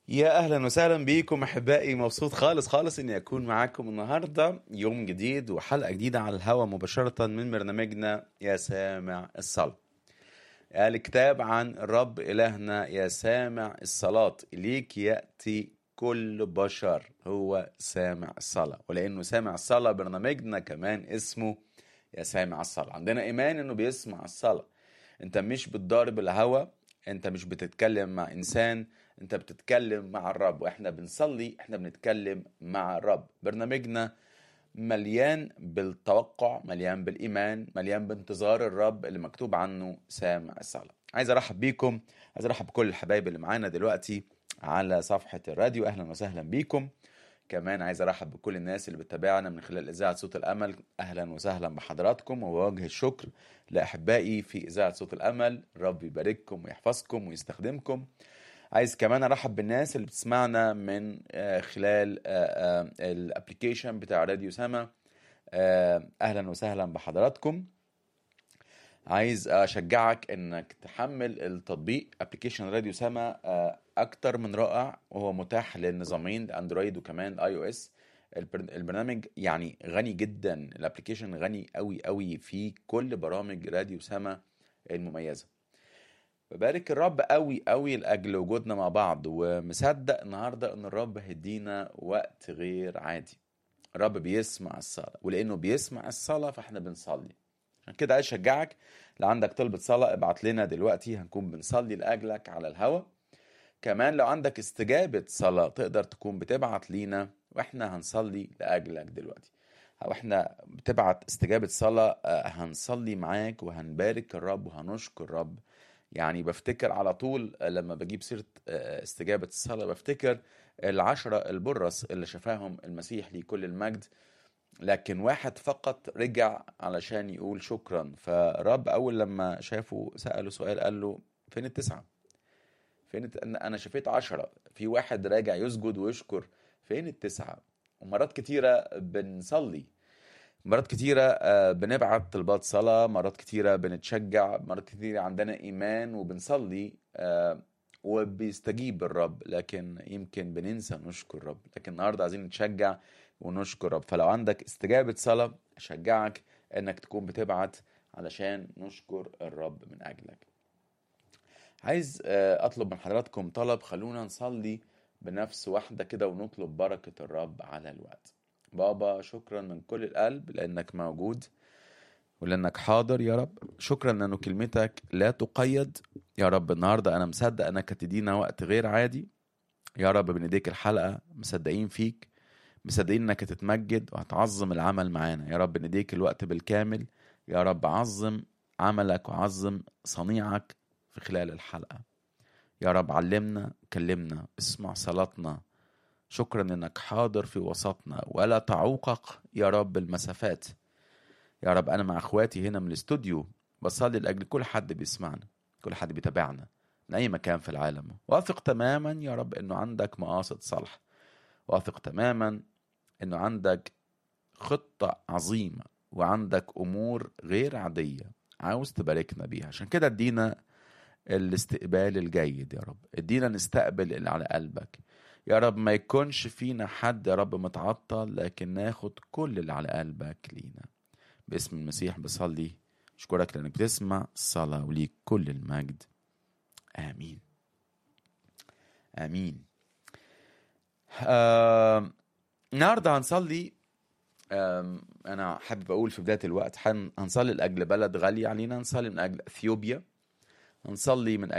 يا اهلا وسهلا بيكم احبائي مبسوط خالص خالص اني اكون معاكم النهارده يوم جديد وحلقه جديده على الهواء مباشره من برنامجنا يا سامع الصلاه الكتاب عن الرب الهنا يا سامع الصلاه اليك ياتي كل بشر هو سامع الصلاه ولانه سامع الصلاه برنامجنا كمان اسمه يا سامع الصلاه عندنا ايمان انه بيسمع الصلاه انت مش بتضارب الهوى انت مش بتتكلم مع انسان انت بتتكلم مع الرب واحنا بنصلي احنا بنتكلم مع الرب برنامجنا مليان بالتوقع مليان بالايمان مليان بانتظار الرب اللي مكتوب عنه سامع الصلاه عايز ارحب بيكم عايز ارحب بكل الحبايب اللي معانا دلوقتي على صفحه الراديو اهلا وسهلا بيكم كمان عايز ارحب بكل الناس اللي بتتابعنا من خلال اذاعه صوت الامل اهلا وسهلا بحضراتكم ووجه الشكر لاحبائي في اذاعه صوت الامل رب يبارككم ويحفظكم ويستخدمكم عايز كمان ارحب بالناس اللي بتسمعنا من آه، خلال الابلكيشن بتاع راديو سما آه، اهلا وسهلا بحضراتكم عايز اشجعك انك تحمل التطبيق ابلكيشن راديو سما آه، اكتر من رائع وهو متاح للنظامين الاندرويد وكمان الاي او اس البرنامج يعني غني جدا الابلكيشن غني قوي قوي في كل برامج راديو سما المميزه ببارك الرب قوي قوي لاجل وجودنا مع بعض ومصدق النهارده ان الرب هيدينا وقت غير عادي الرب بيسمع الصلاه ولانه بيسمع الصلاه فاحنا بنصلي عشان كده عايز اشجعك لو عندك طلبة صلاة ابعت لنا دلوقتي هنكون بنصلي لأجلك على الهوا كمان لو عندك استجابة صلاة تقدر تكون بتبعت لينا واحنا هنصلي لأجلك دلوقتي او احنا بتبعت استجابة صلاة آه، هنصلي معاك وهنبارك الرب وهنشكر الرب يعني بفتكر على طول لما بجيب سيرة آه، استجابة الصلاة بفتكر العشرة البرص اللي شفاهم المسيح ليه كل المجد لكن واحد فقط رجع علشان يقول شكرا فرب اول لما شافه سأله سؤال قال له فين التسعة فين الت... أنا- انا شفيت عشرة في واحد راجع يسجد ويشكر فين التسعة ومرات كتيرة بنصلي مرات كتيرة آه، بنبعت طلبات صلاة مرات كتيرة بنتشجع مرات كتيرة عندنا إيمان وبنصلي آه، وبيستجيب الرب لكن يمكن بننسى نشكر الرب لكن النهاردة عايزين نتشجع ونشكر الرب فلو عندك استجابة صلاة أشجعك إنك تكون بتبعت علشان نشكر الرب من أجلك عايز آه، أطلب من حضراتكم طلب خلونا نصلي بنفس واحدة كده ونطلب بركة الرب على الوقت بابا شكرا من كل القلب لأنك موجود ولأنك حاضر يا رب شكرا لأنه كلمتك لا تقيد يا رب النهاردة أنا مصدق أنك هتدينا وقت غير عادي يا رب بنديك الحلقة مصدقين فيك مصدقين انك هتتمجد وهتعظم العمل معانا يا رب نديك الوقت بالكامل يا رب عظم عملك وعظم صنيعك في خلال الحلقة يا رب علمنا كلمنا اسمع صلاتنا شكرا انك حاضر في وسطنا ولا تعوقك يا رب المسافات يا رب انا مع اخواتي هنا من الاستوديو بصلي لاجل كل حد بيسمعنا كل حد بيتابعنا من اي مكان في العالم واثق تماما يا رب انه عندك مقاصد صالحه واثق تماما انه عندك خطة عظيمة وعندك امور غير عادية عاوز تباركنا بيها عشان كده ادينا الاستقبال الجيد يا رب ادينا نستقبل اللي على قلبك يا رب ما يكونش فينا حد يا رب متعطل لكن ناخد كل اللي على قلبك لينا باسم المسيح بصلي اشكرك لانك بتسمع الصلاة وليك كل المجد امين امين آم، النهارده هنصلي آم، انا حابب اقول في بدايه الوقت هن- هنصلي لاجل بلد غالي علينا هنصلي من اجل اثيوبيا هنصلي من